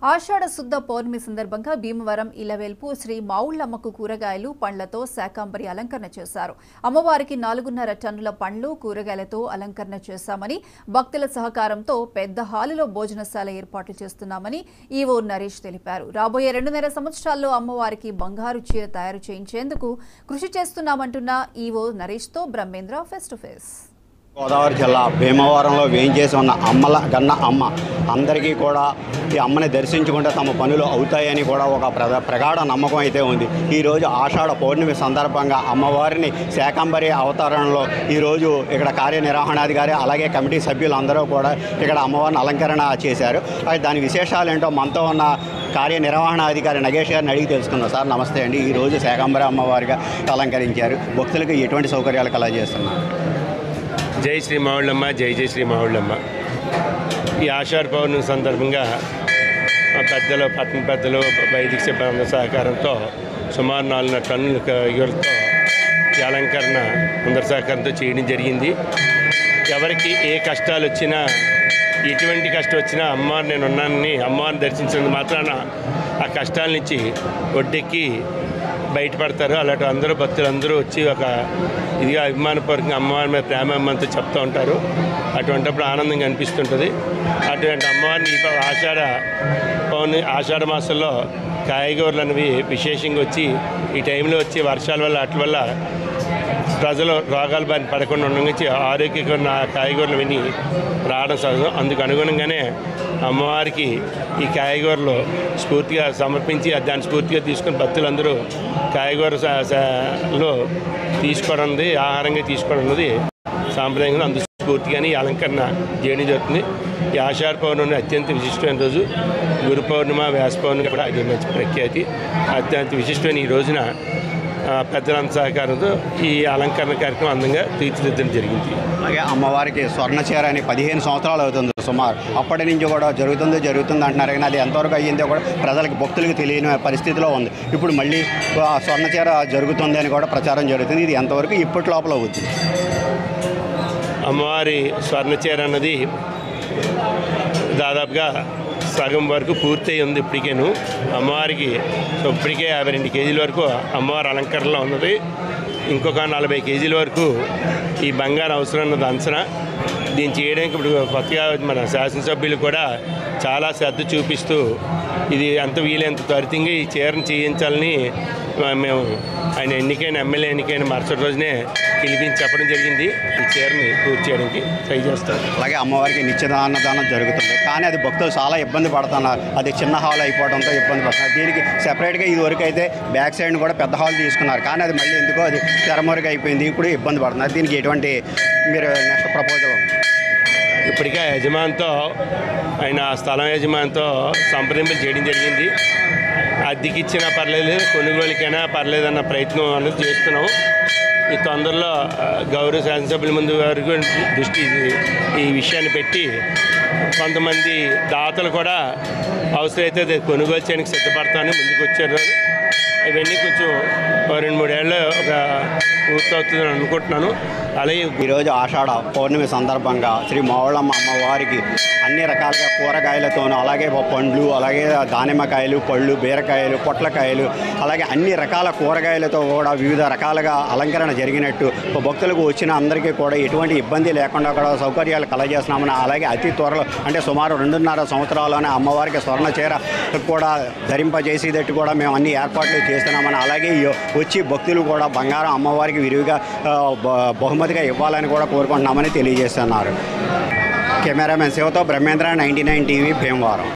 ఆషాఢ శుద్ధ పౌర్ణమి సందర్భంగా భీమవరం ఇలవేల్పు శ్రీ మావుళ్లమ్మకు కూరగాయలు పండ్లతో శాకాంబరి అలంకరణ చేశారు అమ్మవారికి నాలుగున్నర టన్నుల పండ్లు కూరగాయలతో అలంకరణ చేశామని భక్తుల సహకారంతో పెద్ద హాలులో భోజనశాల ఏర్పాట్లు చేస్తున్నామని ఈవో నరేష్ తెలిపారు రాబోయే రెండున్నర సంవత్సరాల్లో అమ్మవారికి బంగారు చీర తయారు చేయించేందుకు కృషి చేస్తున్నామంటున్న ఈవో నరేష్తో Brahmendra face to face Godavari జిల్లా భీమవరంలో వేయించేసి ఉన్న అమ్మల గన్న అమ్మ అందరికీ కూడా ఈ అమ్మని దర్శించుకుంటే తమ పనులు అవుతాయని కూడా ఒక ప్ర ప్రగాఢ నమ్మకం అయితే ఉంది ఈరోజు ఆషాఢ పౌర్ణమి సందర్భంగా అమ్మవారిని శాకంబరి అవతారంలో ఈరోజు ఇక్కడ కార్యనిర్వహణాధికారి అలాగే కమిటీ సభ్యులు అందరూ కూడా ఇక్కడ అమ్మవారిని అలంకరణ చేశారు అయితే దాని విశేషాలు ఏంటో మనతో ఉన్న కార్యనిర్వహణాధికారి నగేష్ గారిని అడిగి తెలుసుకుందాం సార్ నమస్తే అండి ఈరోజు శాకంబరి అమ్మవారిగా అలంకరించారు భక్తులకు ఎటువంటి సౌకర్యాలు కలగజేస్తున్నారు జై శ్రీ మావుళ్ళమ్మ జై జై శ్రీ మావుళ్ళమ్మ ఈ ఆషాఢ పౌర్ణమి సందర్భంగా మా పెద్దలు పట్టణ పెద్దలు వైదిక సిబ్బంది సహకారంతో సుమారు నాలుగున్నర టన్నుల యువలతో ఈ అలంకరణ అందరి సహకారంతో చేయడం జరిగింది ఎవరికి ఏ కష్టాలు వచ్చినా ఎటువంటి కష్టం వచ్చినా అమ్మవారు నేను ఉన్నానని అమ్మవారిని దర్శించినందుకు మాత్రాన ఆ కష్టాల నుంచి ఒడ్డెక్కి బయటపడతారు అలాంటి అందరూ భక్తులు అందరూ వచ్చి ఒక ఇదిగా అభిమానపూర్వకంగా అమ్మవారి మీద ప్రేమ అమ్మంతా చెప్తూ ఉంటారు అటువంటిప్పుడు ఆనందంగా అనిపిస్తుంటుంది అటువంటి అమ్మవారిని ఈ ప- ఆషాఢ పౌర్ణమి ఆషాఢ మాసంలో కాయగూరలు అనేవి విశేషంగా వచ్చి ఈ టైంలో వచ్చి వర్షాల వల్ల వాటి వల్ల ప్రజలు రోగాల బారిన పడకుండా ఉండగా ఆరోగ్యకరమైన కాయగూరలు విని రావడం సహజం అందుకు అనుగుణంగానే అమ్మవారికి ఈ కాయగూరలు స్ఫూర్తిగా సమర్పించి దాన్ని స్ఫూర్తిగా తీసుకుని భక్తులందరూ కాయగూర స- స- లో తీసుకోవడం ఉంది ఆహారంగా తీసుకోవడం ఉన్నది సాంప్రదాయంగా అందు స్ఫూర్తిగానే ఈ అలంకరణ చేయడం జరుగుతుంది ఈ ఆషాఢ పౌర్ణమి అత్యంత విశిష్టమైన రోజు గురు పౌర్ణిమ వ్యాస పౌర్ణమి కూడా అది మంచి ప్రఖ్యాతి అత్యంత విశిష్టమైన ఈ రోజున ఆ, పెద్దలంత సహకారంతో ఈ అలంకరణ కార్యక్రమం అందంగా తీర్చిదిద్దడం జరిగింది అలాగే అమ్మవారికి స్వర్ణ చీర అని పదిహేను సంవత్సరాలు అవుతుంది సుమారు అప్పటి నుంచి కూడా జరుగుతుంది జరుగుతుంది అంటున్నారు కానీ అది ఎంతవరకు అయ్యిందో కూడా ప్రజలకు భక్తులకు తెలియని పరిస్థితిలో ఉంది ఇప్పుడు మళ్ళీ ఆ స్వర్ణ చీర జరుగుతుంది అని కూడా ప్రచారం జరుగుతుంది ఇది ఎంతవరకు ఇప్పటి లోపల అవుతుంది అమ్మవారి స్వర్ణచీర అన్నది దాదాపుగా సగం వరకు పూర్తయి ఉంది ఇప్పటికేను అమ్మవారికి సో ఇప్పటికే యాభై రెండు కేజీల వరకు అమ్మవారి అలంకరణలో ఉన్నది ఇంకొక నలభై కేజీల వరకు ఈ బంగారం అవసరం ఉన్నది అంచనా దీన్ని చేయడానికి ఇప్పుడు కొత్తగా మన శాసనసభ్యులు కూడా చాలా శ్రద్ధ చూపిస్తూ ఇది ఎంత వీలైనంత త్వరితంగా ఈ చీరను చేయించాలని ఆ, మేము ఆయన ఎన్నికైన ఎమ్మెల్యే ఎన్నికైన మరుసటి రోజునే పిలిపించి చెప్పడం జరిగింది ఈ చీరని పూర్తి చేయడానికి ట్రై చేస్తారు అలాగే అమ్మవారికి నిత్యదాన్నదానం జరుగుతుంది కానీ అది భక్తులు చాలా ఇబ్బంది పడుతున్నారు అది చిన్న హాల్ అయిపోవడంతో ఇబ్బంది పడుతున్నారు దీనికి సెపరేట్గా ఇది వరకు అయితే బ్యాక్ సైడ్ కూడా పెద్ద హాల్ తీసుకున్నారు కానీ అది మళ్ళీ ఎందుకో అది తెరమరుగు అయిపోయింది ఇప్పుడు ఇబ్బంది పడుతున్నారు దీనికి ఎటువంటి మీరు నెక్స్ట్ ప్రపోజల్ ఉంది ఇప్పటికే ఆ యజమానితో ఆయన ఆ స్థలం యజమానితో సంప్రదింపులు చేయడం జరిగింది అద్దెకి ఇచ్చినా పర్లేదు కొనుగోలుకైనా పర్లేదన్న ప్రయత్నం అనేది చేస్తున్నాం ఈ తొందరలో ఆ, గౌరవ శాసనసభ్యుల ముందు వరకు దృష్టి ఇది- ఈ విషయాన్ని పెట్టి కొంతమంది దాతలు కూడా అవసరమైతే అది కొనుగోలు చేయడానికి సిద్ధపడతామని ముందుకు వచ్చారు ఇవన్నీ కొంచెం ఓ రెండు మూడేళ్ళు ఒక పూర్తవుతుందని అనుకుంటున్నాను అలాగే ఈరోజు ఆషాఢ పౌర్ణమి సందర్భంగా శ్రీ మావళమ్మ అమ్మవారికి అన్ని రకాలుగా కూరగాయలతోనూ అలాగే పండ్లు అలాగే దానిమ్మకాయలు పళ్ళు బీరకాయలు పొట్లకాయలు అలాగే అన్ని రకాల కూరగాయలతో కూడా వివిధ రకాలుగా అలంకరణ జరిగినట్టు భక్తులకు వచ్చిన అందరికీ కూడా ఎటువంటి ఇబ్బంది లేకుండా కూడా సౌకర్యాలు కలగజేస్తున్నామని అలాగే అతి త్వరలో అంటే సుమారు రెండున్నర సంవత్సరాల్లోనే అమ్మవారికి స్వర్ణ చీర కూడా ధరింపజేసేటట్టు కూడా మేము అన్ని ఏర్పాట్లు చేస్తున్నామని అలాగే ఈ వచ్చి భక్తులు కూడా బంగారం అమ్మవారికి విరివిగా ఆ, బ- బహుమతిగా ఇవ్వాలని కూడా కోరుకుంటున్నామని తెలియజేస్తున్నారు కెమెరామెన్ శివతో Brahmendra ninety nine TV Bhimavaram